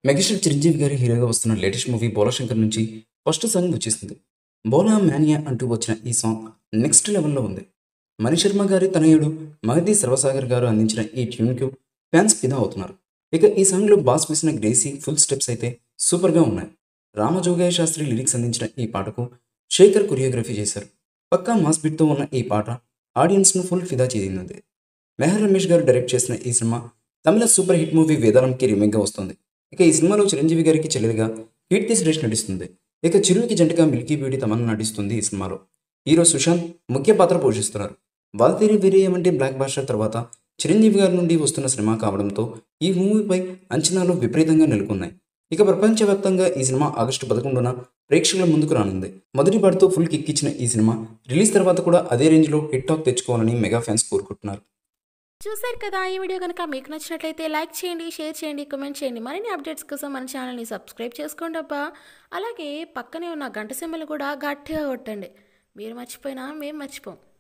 megastar Chiranjeevi గారి హీరోగా వస్తున్న లేటెస్ట్ మూవీ బోలాశంకర్ నుంచి ఫస్ట్ సాంగ్ వచ్చేసింది బోలా మ్యానియా అంటూ వచ్చిన ఈ సాంగ్ నెక్స్ట్ లెవెల్లో ఉంది మణిశర్మ గారి తనయుడు మహదీ సర్వసాగర్ గారు అందించిన ఈ ట్యూన్కు ఫ్యాన్స్ ఫిదా అవుతున్నారు ఇక ఈ సాంగ్లో బాస్ వేసిన గ్రేసీ ఫుల్ స్టెప్స్ అయితే సూపర్గా ఉన్నాయి రామజోగయ్య శాస్త్రి లిరిక్స్ అందించిన ఈ పాటకు శేఖర్ కొరియోగ్రఫీ చేశారు పక్కా మాస్ బిట్తో ఉన్న ఈ పాట ఆడియన్స్ను ఫుల్ ఫిదా చేసింది మెహర్ రమేష్ గారు డైరెక్ట్ చేసిన ఈ సినిమా తమిళ సూపర్ హిట్ మూవీ వేదాలంకి రీమేక్గా వస్తుంది ఇక ఈ సినిమాలో చిరంజీవి గారికి చెల్లెలుగా కీర్తి సురేష్ నటిస్తుంది ఇక చిరుకి జంటగా మిల్కీ బ్యూటీ తమన్నా నటిస్తుంది ఈ సినిమాలో హీరో సుశాంత్ ముఖ్య పాత్ర పోషిస్తున్నారు వాల్తేరి వీరేయం అంటే బ్లాక్ బాస్టర్ తర్వాత చిరంజీవి గారి నుండి వస్తున్న సినిమా కావడంతో ఈ మూవీపై అంచనాలు విపరీతంగా నెలకొన్నాయి ఇక ప్రపంచవ్యాప్తంగా ఈ సినిమా ఆగస్టు పదకొండున ప్రేక్షకుల ముందుకు రానుంది మొదటి పాటతో ఫుల్ కిక్ ఇచ్చిన ఈ సినిమా రిలీజ్ తర్వాత కూడా అదే రేంజ్లో హిట్ టాక్ తెచ్చుకోవాలని మెగా ఫ్యాన్స్ కోరుకుంటున్నారు చూశారు కదా ఈ వీడియో కనుక మీకు నచ్చినట్లయితే లైక్ చేయండి షేర్ చేయండి కామెంట్ చేయండి మరిన్ని అప్డేట్స్ కోసం మన ఛానల్ని సబ్స్క్రైబ్ చేసుకోండి అబ్బా అలాగే పక్కనే ఉన్న గంట సింబల్ కూడా గట్టిగా కొట్టండి మీరు మర్చిపోయినా మేము మర్చిపోం